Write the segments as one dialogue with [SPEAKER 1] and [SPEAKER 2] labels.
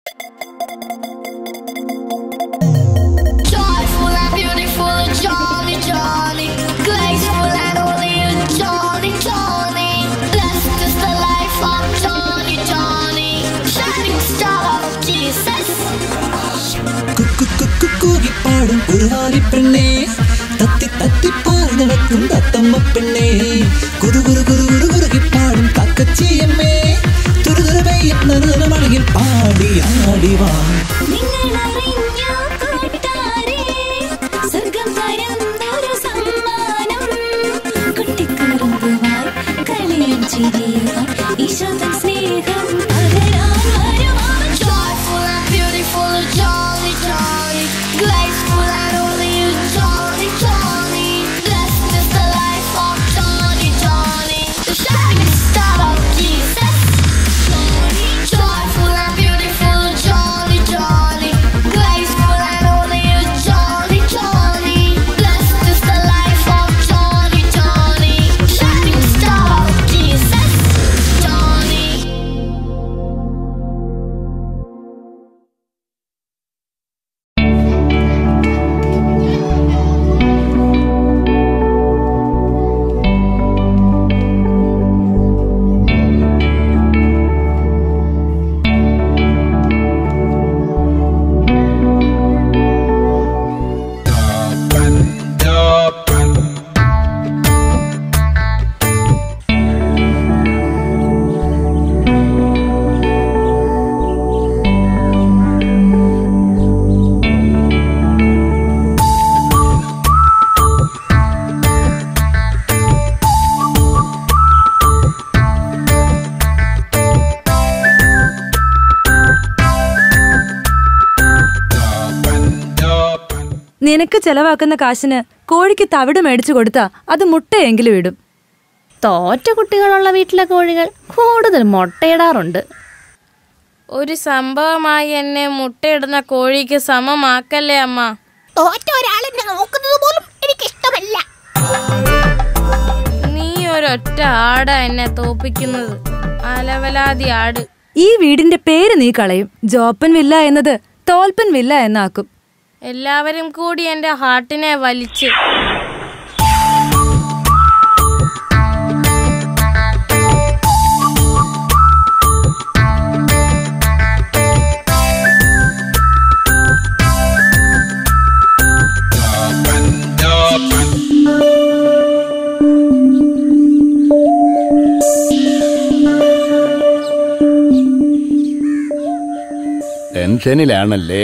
[SPEAKER 1] Joyful and beautiful and jolly, jolly. Graceful and holy and jolly, jolly. Blessed is the life of Johnny, Johnny. Shining star of Jesus.
[SPEAKER 2] Kuku Kuku കൂകിപ്പാടും കുറുവാരി പെണ്ണേ തത്തി തത്തി പാറി നടക്കും തത്തമ്മ പെണ്ണേ കുരു കുരു കുരു കുരു കുറുകിപ്പാടും തക്കച്ചിയമ്മേ തുരു തുരു പെയ്യുന്ന മഴയിൽ പാടി ആടി വാ
[SPEAKER 1] നിങ്ങളറിഞ്ഞോ കൂട്ടാരേ, സ്വർഗം തരുന്നൊരു സമ്മാനം. കുട്ടിക്കുറുമ്പുമായി കളിയും ചിരിയുമായി ഈശോതൻ സ്നേഹം പകരാൻ വരുവാൻ. Joyful and beautiful, jolly, jolly. Graceful and holy, jolly, jolly. Blessed is the life of Johnny, Johnny. The shining star of Jesus. Joyful and beautiful, jolly, jolly. Graceful and holy, jolly, jolly. Blessed is the life of Johnny, Johnny. Shining star of Jesus, Johnny.
[SPEAKER 3] നിനക്ക് ചെലവാക്കുന്ന കാശിന് കോഴിക്ക് തവിട് മേടിച്ചു കൊടുത്താ അത് മുട്ടയെങ്കിലും ഇടും
[SPEAKER 4] തോറ്റ കുട്ടികളുള്ള വീട്ടിലെ കോഴികൾ കൂടുതൽ മുട്ടയിടാറുണ്ട്
[SPEAKER 5] ഒരു സംഭവമായി എന്നെ മുട്ടയിടുന്ന കോഴിക്ക് സമമാക്കല്ലേ അമ്മ
[SPEAKER 6] തോറ്റ ഒരാളെന്നെ നോക്കുന്നത് പോലും എനിക്ക് ഇഷ്ടമല്ല
[SPEAKER 5] നീ ഒരൊറ്റ ആടാ എന്നെ തോപ്പിക്കുന്നത് അലവലാതി ആട്
[SPEAKER 3] ഈ വീടിന്റെ പേര് നീ കളയും ജോപ്പൻ വില്ല എന്നത് തോൽപ്പൻ വില്ല എന്നാക്കും
[SPEAKER 5] എല്ലാവരും കൂടി എന്റെ ഹാർട്ടിനെ വലിച്ച്
[SPEAKER 7] ടെൻഷനിലാണല്ലേ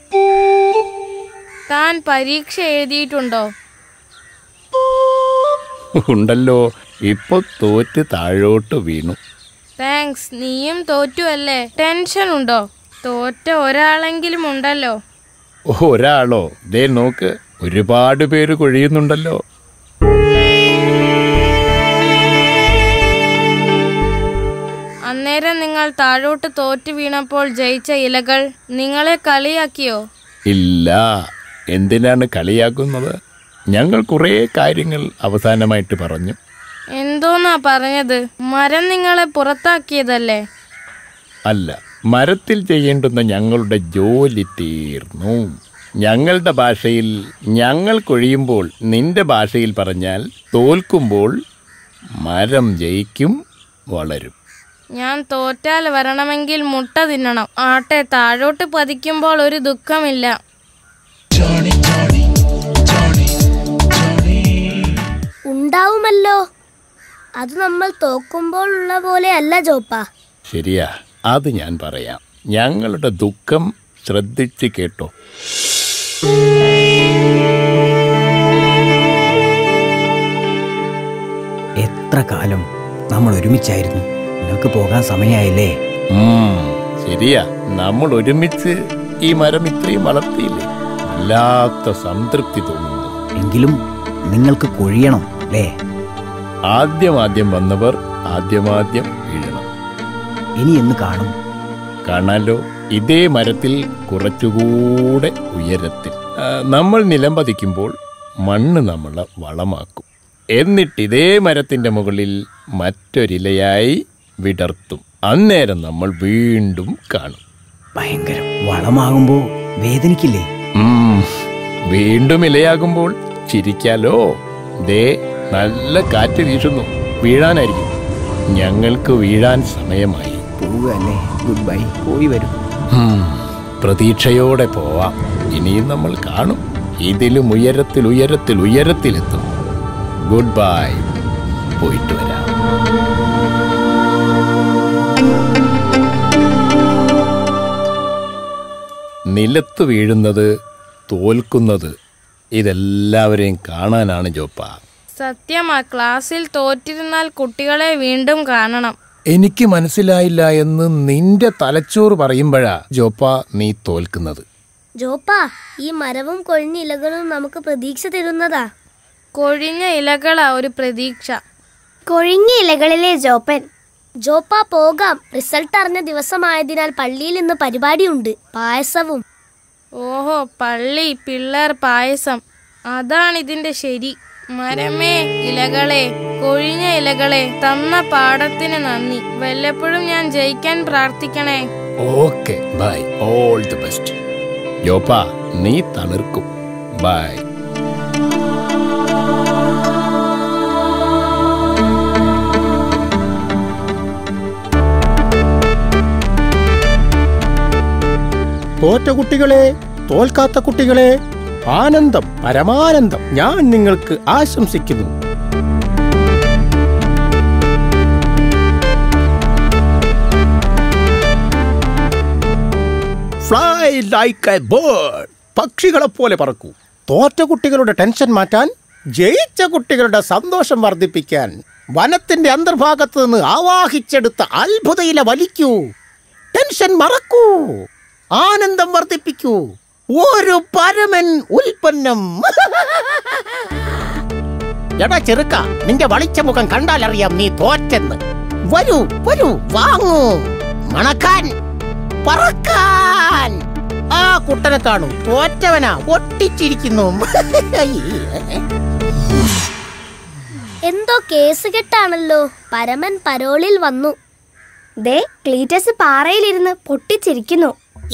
[SPEAKER 5] താൻ പരീക്ഷ എഴുതിയിട്ടുണ്ടോ
[SPEAKER 7] ഉണ്ടല്ലോ ഇപ്പൊ തോറ്റ് താഴോട്ട് വീണു
[SPEAKER 5] താങ്ക്സ് നീയും തോറ്റു അല്ലേ ടെൻഷൻ ഉണ്ടോ തോറ്റ ഒരാളെങ്കിലും ഉണ്ടല്ലോ
[SPEAKER 7] ഒരാളോ ദേ നോക്ക് ഒരുപാട് പേര് കൊഴിയുന്നുണ്ടല്ലോ
[SPEAKER 5] അന്നേരം നിങ്ങൾ താഴോട്ട് തോറ്റു വീണപ്പോൾ ജയിച്ച ഇലകൾ നിങ്ങളെ കളിയാക്കിയോ
[SPEAKER 7] ഇല്ല എന്തിനാണ് കളിയാക്കുന്നത് ഞങ്ങൾ കുറേ കാര്യങ്ങൾ അവസാനമായിട്ട് പറഞ്ഞു
[SPEAKER 5] എന്തോന്നാ പറഞ്ഞത് മരം നിങ്ങളെ പുറത്താക്കിയതല്ലേ
[SPEAKER 7] അല്ല മരത്തിൽ ചെയ്യേണ്ടുന്ന ഞങ്ങളുടെ ജോലി തീർന്നു ഞങ്ങളുടെ ഭാഷയിൽ ഞങ്ങൾ കൊഴിയുമ്പോൾ നിന്റെ ഭാഷയിൽ പറഞ്ഞാൽ തോൽക്കുമ്പോൾ മരം ജയിക്കും വളരും
[SPEAKER 5] ഞാൻ തോറ്റാൽ വരണമെങ്കിൽ മുട്ട തിന്നണം ആട്ടെ താഴോട്ട് പതിക്കുമ്പോൾ ഒരു ദുഃഖമില്ല
[SPEAKER 6] ഉണ്ടാവുമല്ലോ അത് നമ്മൾ തോക്കുമ്പോൾ ഉള്ള പോലെ അല്ല ജോപ്പ
[SPEAKER 7] ശരിയാ അത് ഞാൻ പറയാം ഞങ്ങളുടെ ദുഃഖം ശ്രദ്ധിച്ച് കേട്ടോ
[SPEAKER 8] എത്ര കാലം നമ്മൾ ഒരുമിച്ചായിരുന്നു നിങ്ങൾക്ക് പോകാൻ സമയമായില്ലേ
[SPEAKER 7] ഉം, ശരിയാ നമ്മൾ ഒരുമിച്ച് ഈ മരം ഇത്രയും വളർത്തിയില്ലേ വല്ലാത്ത സംതൃപ്തി തോന്നുന്നു
[SPEAKER 8] എങ്കിലും നിങ്ങൾക്ക് കൊഴിയണം അല്ലേ
[SPEAKER 7] ആദ്യം ആദ്യം വന്നവർ ആദ്യമാദ്യം വീഴണം
[SPEAKER 8] ഇനി എന്ന് കാണും
[SPEAKER 7] കാണാലോ ഇതേ മരത്തിൽ കുറച്ചുകൂടെ ഉയരത്തിൽ ആ, നമ്മൾ നിലംപതിക്കുമ്പോൾ മണ്ണ് നമ്മളെ വളമാക്കും എന്നിട്ട് ഇതേ മരത്തിന്റെ മുകളിൽ മറ്റൊരിലയായി വിടർത്തും അന്നേരം നമ്മൾ വീണ്ടും കാണും
[SPEAKER 8] ഭയങ്കരം വളമാകുമ്പോ വേദനിക്കില്ലേ
[SPEAKER 7] ഉം, വീണ്ടും ഇലയാകുമ്പോൾ ചിരിക്കാലോ ദേ നല്ല കാറ്റ് വീശുന്നു വീഴാനായിരിക്കും ഞങ്ങൾക്ക് വീഴാൻ സമയമായി
[SPEAKER 8] പോവുകയല്ലേ ഗുഡ് ബൈ പോയി വരും
[SPEAKER 7] ഉം, പ്രതീക്ഷയോടെ പോവാം ഇനിയും നമ്മൾ കാണും ഇതിലും ഉയരത്തിൽ ഉയരത്തിൽ ഉയരത്തിലെത്തും ഗുഡ് ബൈ പോയിട്ട് വരാം നിലത്ത് വീഴുന്നത് തോൽക്കുന്നത് ഇതെല്ലാവരെയും കാണാനാണ് ജോപ്പ
[SPEAKER 5] സത്യമാ ക്ലാസ്സിൽ തോറ്റിരുന്നാൽ കുട്ടികളെ വീണ്ടും കാണണം
[SPEAKER 7] എനിക്ക് മനസ്സിലായില്ല എന്ന് നിന്റെ തലച്ചോറ് പറയുമ്പോഴാ ജോപ്പ നീ തോൽക്കുന്നത്
[SPEAKER 6] ജോപ്പാ ഈ മരവും കൊഴിഞ്ഞ ഇലകളും നമുക്ക് പ്രതീക്ഷ തരുന്നതാ
[SPEAKER 5] കൊഴിഞ്ഞ ഇലകളാ ഒരു പ്രതീക്ഷ
[SPEAKER 6] കൊഴിഞ്ഞ ഇലകളിലെ ജോപ്പൻ ജോപ്പാ പോകാം റിസൾട്ട് അറിഞ്ഞ ദിവസമായതിനാൽ പള്ളിയിൽ ഇന്ന് പരിപാടിയുണ്ട് പായസവും
[SPEAKER 5] ഓഹോ പള്ളി പിള്ളേർ പായസം അതാണ് ഇതിന്റെ ശരി മരമേ ഇലകളെ കൊഴിഞ്ഞ ഇലകളെ തന്ന പാഠത്തിന് നന്ദി വല്ലപ്പോഴും ഞാൻ ജയിക്കാൻ പ്രാർത്ഥിക്കണേ
[SPEAKER 7] okay bye all the best ജോപ്പ നീ തളിർക്കും ബൈ
[SPEAKER 9] തോറ്റ കുട്ടികളെ തോൽക്കാത്ത കുട്ടികളെ ആനന്ദം പരമാനന്ദം ഞാൻ നിങ്ങൾക്ക് ആശംസിക്കുന്നു ഫ്ലൈ ലൈക്ക് എ ബേർഡ് പക്ഷികളെ പോലെ പറക്കൂ തോറ്റ കുട്ടികളുടെ ടെൻഷൻ മാറ്റാൻ ജയിച്ച കുട്ടികളുടെ സന്തോഷം വർദ്ധിപ്പിക്കാൻ വനത്തിന്റെ അന്തർഭാഗത്ത് നിന്ന് ആവാഹിച്ചെടുത്ത അത്ഭുതയില വലിക്കൂ ടെൻഷൻ മറക്കൂ ആനന്ദം വർദ്ധിപ്പിക്കൂ ഒരു പരമൻ ഉൽപ്പന്നം എടാ ചെറുക്ക നിന്റെ വളിച്ച മുഖം കണ്ടാലറിയാം നീ തോറ്റെന്ന് വരൂ വരൂ വാങ്ങൂ മണക്കാൻ പറക്കാൻ ആ കുട്ടനെ കാണൂ തോറ്റവനാ ഒട്ടിച്ചിരിക്കുന്നു
[SPEAKER 6] എന്തോ കേസ് കെട്ടാണല്ലോ പരമൻ പരോളിൽ വന്നു ദേ ക്ലീറ്റസ് പാറയിലിരുന്ന് പൊട്ടിച്ചിരിക്കുന്നു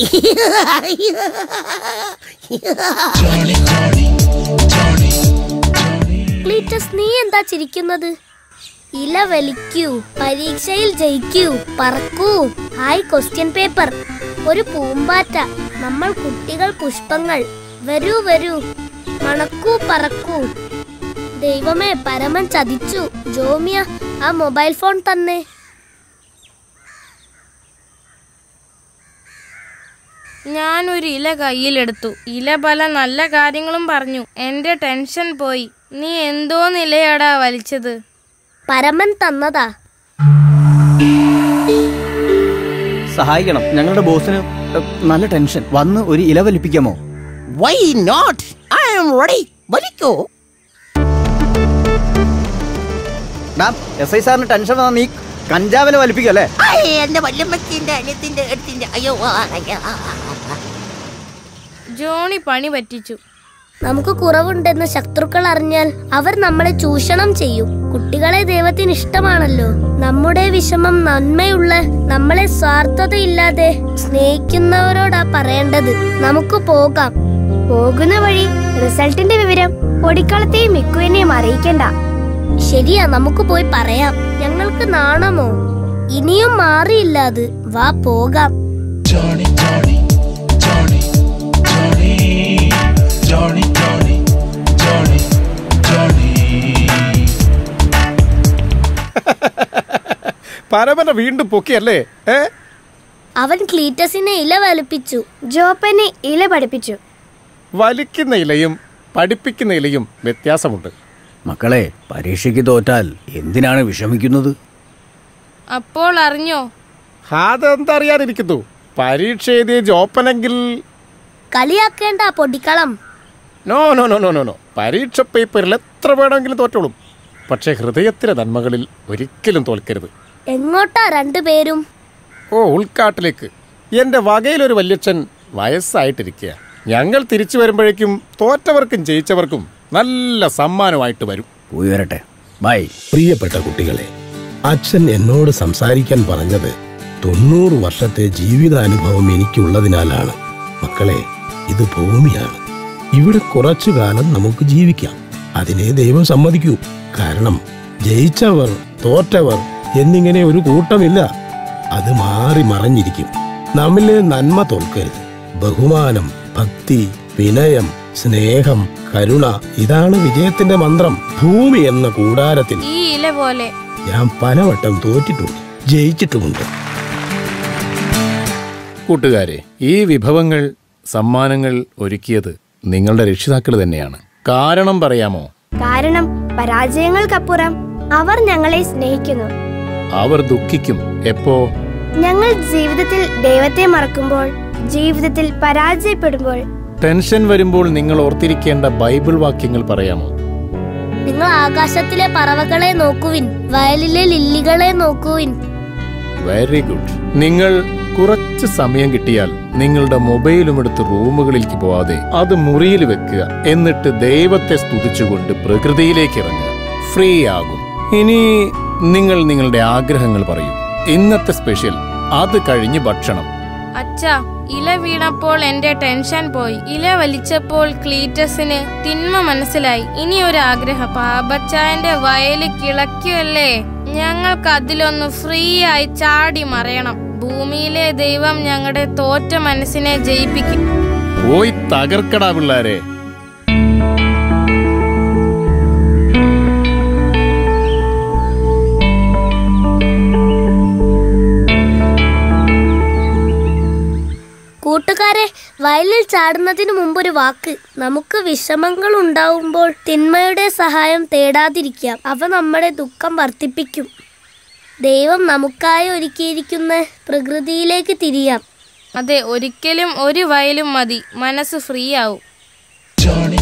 [SPEAKER 6] ക്ലീറ്റസ് നീ എന്താ ചിരിക്കുന്നത് ഇല വലിക്കൂ പരീക്ഷയിൽ ജയിക്കൂ പറക്കൂ ഹായ് ക്വസ്റ്റ്യൻ പേപ്പർ ഒരു പൂമ്പാറ്റ നമ്മൾ കുട്ടികൾ പുഷ്പങ്ങൾ വരൂ വരൂ മണക്കൂ പറക്കൂ ദൈവമേ പരമൻ ചതിച്ചു ജോമിയ ആ മൊബൈൽ ഫോൺ തന്നെ
[SPEAKER 5] ഞാനൊരു ഇല കയ്യിലെടുത്തു ഇല പല നല്ല കാര്യങ്ങളും പറഞ്ഞു എന്റെ ടെൻഷൻ പോയി നീ എന്തോ നിലയാടാ വലിച്ചത്
[SPEAKER 6] പരമൻ തന്നതാ
[SPEAKER 8] സഹായിക്കണം ഞങ്ങളുടെ ബോസിന് എ, നല്ല ടെൻഷൻ വന്ന് ഒരു ഇല വലിപ്പിക്കാമോ
[SPEAKER 9] why not I am ready വലിക്കൂ
[SPEAKER 8] എസ് ഐ സാറിന് ടെൻഷൻ വന്നാൽ നീ കഞ്ചാവിനെ വലിപ്പിക്കും അല്ലേ
[SPEAKER 9] എന്റെ വല്യമ്മച്ചിന്റെ അനിയത്തിന്റെ എടുത്തിന്റെ അയ്യോ
[SPEAKER 5] ജോണി പണി പറ്റിച്ചു
[SPEAKER 6] നമുക്ക് കുറവുണ്ടെന്ന് ശത്രുക്കൾ അറിഞ്ഞാൽ അവർ നമ്മളെ ചൂഷണം ചെയ്യും കുട്ടികളെ ദൈവത്തിന് ഇഷ്ടമാണല്ലോ നമ്മുടെ വിഷമം നന്മയുള്ള നമ്മളെ സ്വാർത്ഥതയില്ലാതെ സ്നേഹിക്കുന്നവരോടാ പറയേണ്ടത് നമുക്ക് പോകാം പോകുന്ന വഴി റിസൾട്ടിന്റെ വിവരം പൊടിക്കളത്തെയും മിക്കുവിനെയും അറിയിക്കണ്ട ശരിയാ നമുക്ക് പോയി പറയാം ഞങ്ങൾക്ക് നാണമോ ഇനിയും മാറിയില്ല അത് വാ പോകാം
[SPEAKER 9] പരമന വീണ്ടും പൊക്കിയല്ലേ ഏ
[SPEAKER 6] അവൻ ക്ലീറ്റസിനെ ഇല വലിപ്പിച്ചു ജോപ്പനെ ഇല പഠിപ്പിച്ചു
[SPEAKER 9] വലിക്കുന്ന ഇലയും പഠിപ്പിക്കുന്ന ഇലയും വ്യത്യാസമുണ്ട്
[SPEAKER 8] മക്കളെ പരീക്ഷയ്ക്ക് തോറ്റാൽ എന്തിനാണ് വിഷമിക്കുന്നത്
[SPEAKER 5] അപ്പോൾ അറിഞ്ഞോ
[SPEAKER 9] അതെന്താ അറിയാതിരിക്കുന്നു പരീക്ഷ എഴുതിയ ജോപ്പനെങ്കിൽ
[SPEAKER 6] കളിയാക്കേണ്ട ആ പൊടിക്കളം
[SPEAKER 9] no no no no no no പരീക്ഷ പേപ്പറിൽ എത്ര വേണമെങ്കിലും തോറ്റോളും പക്ഷേ ഹൃദയത്തിലെ നന്മകളിൽ ഒരിക്കലും തോൽക്കരുത്
[SPEAKER 6] എങ്ങോട്ടാ രണ്ടുപേരും
[SPEAKER 9] ഓ ഉൾക്കാട്ടിലേക്ക് എൻ്റെ വകയിലൊരു വല്യച്ഛൻ വയസ്സായിട്ടിരിക്കുക ഞങ്ങൾ തിരിച്ചു വരുമ്പോഴേക്കും തോറ്റവർക്കും ജയിച്ചവർക്കും നല്ല സമ്മാനമായിട്ട് വരും
[SPEAKER 8] പോയി വരട്ടെ ബൈ
[SPEAKER 10] പ്രിയപ്പെട്ട കുട്ടികളെ അച്ഛൻ എന്നോട് സംസാരിക്കാൻ പറഞ്ഞത് തൊണ്ണൂറ് വർഷത്തെ ജീവിതാനുഭവം എനിക്കുള്ളതിനാലാണ് മക്കളെ ഇത് ഭൂമിയാണ് ഇവിടെ കുറച്ചു കാലം നമുക്ക് ജീവിക്കാം അതിനെ ദൈവം സമ്മതിക്കൂ കാരണം ജയിച്ചവർ തോറ്റവർ എന്നിങ്ങനെ ഒരു കൂട്ടമില്ല അത് മാറി മറഞ്ഞിരിക്കും നമ്മിലെ നന്മ തോൽക്കരുത് ബഹുമാനം ഭക്തി വിനയം സ്നേഹം കരുണ ഇതാണ് വിജയത്തിന്റെ മന്ത്രം ഭൂമി എന്ന കൂടാരത്തിൽ
[SPEAKER 5] ഈ ഇല പോലെ
[SPEAKER 10] ഞാൻ പലവട്ടം തോറ്റിട്ടുണ്ട് ജയിച്ചിട്ടുമുണ്ട്
[SPEAKER 7] കൂട്ടുകാരെ ഈ വിഭവങ്ങൾ സമ്മാനങ്ങൾ ഒരുക്കിയത് നിങ്ങളുടെ രക്ഷിതാക്കൾ തന്നെയാണ് കാരണം പറയാമോ
[SPEAKER 6] കാരണം പരാജയങ്ങൾക്കപ്പുറം അവർ ഞങ്ങളെ സ്നേഹിക്കുന്നു
[SPEAKER 7] അവർ ദുഃഖിക്കും എപ്പോ
[SPEAKER 6] ഞങ്ങൾ ജീവിതത്തിൽ ദൈവത്തെ മറക്കുമ്പോൾ ജീവിതത്തിൽ പരാജയപ്പെടുമ്പോൾ
[SPEAKER 7] ടെൻഷൻ വരുമ്പോൾ നിങ്ങൾ ഓർത്തിരിക്കേണ്ട ബൈബിൾ വാക്യങ്ങൾ പറയാമോ
[SPEAKER 6] നിങ്ങൾ ആകാശത്തിലെ പറവകളെ നോക്കുവിൻ വയലിലെ ലില്ലികളെ നോക്കുവിൻ
[SPEAKER 7] വെരി ഗുഡ് നിങ്ങൾ കുറച്ച് സമയം കിട്ടിയാൽ നിങ്ങളുടെ മൊബൈലും എടുത്ത് റൂമുകളിലേക്ക് പോവാതെ അത് മുറിയിൽ വെക്കുക എന്നിട്ട് ദൈവത്തെ സ്തുതിച്ചുകൊണ്ട് പ്രകൃതിയിലേക്ക് ഇറങ്ങുക ഫ്രീ ആകും ഇനി നിങ്ങൾ നിങ്ങളുടെ ആഗ്രഹങ്ങൾ പറയൂ ഇന്നത്തെ സ്പെഷ്യൽ അത് കഴിഞ്ഞ് ഭക്ഷണം
[SPEAKER 5] അച്ഛാ ഇല വീണപ്പോൾ എന്റെ ടെൻഷൻ പോയി ഇല വലിച്ചപ്പോൾ ക്ലീറ്റസിന് തിന്മ മനസ്സിലായി ഇനി ഒരു ആഗ്രഹം പാപച്ചായന്റെ വയല് കിളയ്ക്കുമല്ലേ ഞങ്ങൾക്ക് അതിലൊന്ന് ഫ്രീ ആയി ചാടി മറയണം ഭൂമിയിലെ ദൈവം ഞങ്ങളുടെ തോറ്റ മനസ്സിനെ ജയിപ്പിക്കും
[SPEAKER 7] പോയി തകർക്കടാ പിള്ളാരെ
[SPEAKER 6] കൂട്ടുകാരെ വയലിൽ ചാടുന്നതിന് മുമ്പൊരു വാക്ക് നമുക്ക് വിഷമങ്ങൾ ഉണ്ടാവുമ്പോൾ തിന്മയുടെ സഹായം തേടാതിരിക്കാം അവ നമ്മുടെ ദുഃഖം വർദ്ധിപ്പിക്കും ദൈവം നമുക്കായി ഒരുക്കിയിരിക്കുന്ന പ്രകൃതിയിലേക്ക് തിരിയാം
[SPEAKER 5] അതെ ഒരിക്കലും ഒരു വയലും മതി മനസ്സ് ഫ്രീ ആവും
[SPEAKER 2] Johnny